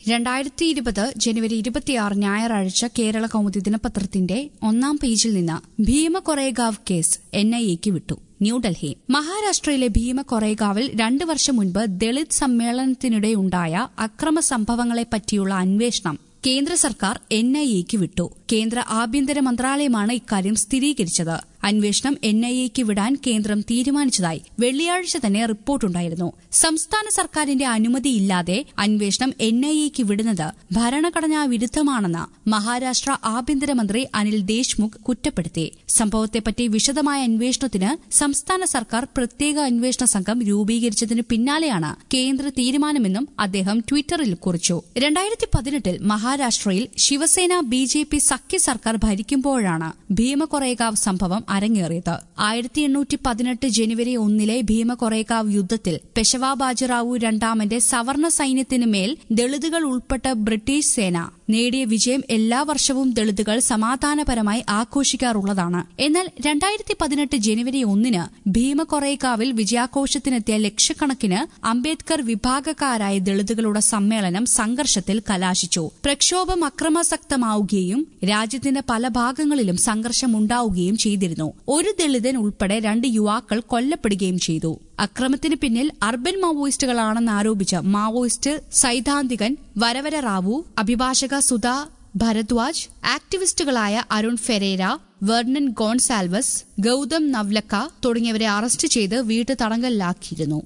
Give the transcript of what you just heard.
രണ്ടായിരത്തി ഇരുപത് ജനുവരി ഇരുപത്തിയാറ് ഞായറാഴ്ച കേരള കൗമുദി ദിനപത്രത്തിന്റെ ഒന്നാം പേജിൽ നിന്ന് Bhima Koregaon case N I എക്ക് വിട്ടു ന്യൂഡൽഹി മഹാരാഷ്ട്രയിലെ ഭീമ കൊറേഗാവിൽ രണ്ടു വർഷം മുൻപ് ദളിത് സമ്മേളനത്തിനിടെയുണ്ടായ അക്രമ സംഭവങ്ങളെപ്പറ്റിയുള്ള അന്വേഷണം കേന്ദ്ര സർക്കാർ എൻ ഐ എക്ക് വിട്ടു കേന്ദ്ര ആഭ്യന്തര മന്ത്രാലയമാണ് ഇക്കാര്യം സ്ഥിരീകരിച്ചത് അന്വേഷണം എൻ ഐ എക്ക് വിടാൻ കേന്ദ്രം തീരുമാനിച്ചതായി വെള്ളിയാഴ്ച തന്നെ റിപ്പോർട്ടുണ്ടായിരുന്നു സംസ്ഥാന സർക്കാരിന്റെ അനുമതിയില്ലാതെ അന്വേഷണം എൻ ഐ എക്ക് വിടുന്നത് ഭരണഘടനാ വിരുദ്ധമാണെന്ന് മഹാരാഷ്ട്ര ആഭ്യന്തരമന്ത്രി അനിൽ ദേശ്മുഖ് കുറ്റപ്പെടുത്തി സംഭവത്തെപ്പറ്റി വിശദമായ അന്വേഷണത്തിന് സംസ്ഥാന സർക്കാർ പ്രത്യേക അന്വേഷണ സംഘം രൂപീകരിച്ചതിന് പിന്നാലെയാണ് കേന്ദ്ര തീരുമാനമെന്നും അദ്ദേഹം ട്വിറ്ററിൽ കുറിച്ചു രണ്ടായിരത്തി പതിനെട്ടിൽ മഹാരാഷ്ട്രയിൽ ശിവസേന ബി ജെ പി സഖ്യ സർക്കാർ ഭരിക്കുമ്പോഴാണ് ഭീമകൊറേഗാവ് സംഭവം അരങ്ങേറിയത് ആയിരത്തി എണ്ണൂറ്റി പതിനെട്ട് ജനുവരി ഒന്നിലെ ഭീമകൊറേഗാവ് യുദ്ധത്തിൽ പെഷവാ ബാജിറാവു രണ്ടാമന്റെ സവർണ സൈന്യത്തിന് മേൽ ദളിതുകൾ ഉൾപ്പെട്ട ബ്രിട്ടീഷ് സേന നേടിയ വിജയം എല്ലാ വർഷവും ദളിതുകൾ സമാധാനപരമായി ആഘോഷിക്കാറുള്ളതാണ് എന്നാൽ രണ്ടായിരത്തി പതിനെട്ട് ജനുവരി ഒന്നിന് ഭീമകൊറേഗാവിൽ വിജയാഘോഷത്തിനെത്തിയ ലക്ഷക്കണക്കിന് അംബേദ്കർ വിഭാഗക്കാരായ ദളിതുകളുടെ സമ്മേളനം സംഘർഷത്തിൽ കലാശിച്ചു പ്രക്ഷോഭം അക്രമാസക്തമാവുകയും രാജ്യത്തിന്റെ പല ഭാഗങ്ങളിലും സംഘർഷമുണ്ടാവുകയും ചെയ്തിരുന്നു ഒരു ദളിതൻ ഉൾപ്പെടെ രണ്ട് യുവാക്കൾ കൊല്ലപ്പെടുകയും ചെയ്തു അക്രമത്തിന് പിന്നിൽ അർബൻ മാവോയിസ്റ്റുകളാണെന്നാരോപിച്ച് മാവോയിസ്റ്റ് സൈദ്ധാന്തികൻ വരവര റാവു അഭിഭാഷക സുധ ഭരദ്വാജ് ആക്ടിവിസ്റ്റുകളായ അരുൺ ഫെരേര വെർണൻ ഗോൺസാൽവസ് ഗൌതം നവ്ലക്ക തുടങ്ങിയവരെ അറസ്റ്റ് ചെയ്ത് വീട്ടു തടങ്കലിലാക്കിയിരുന്നു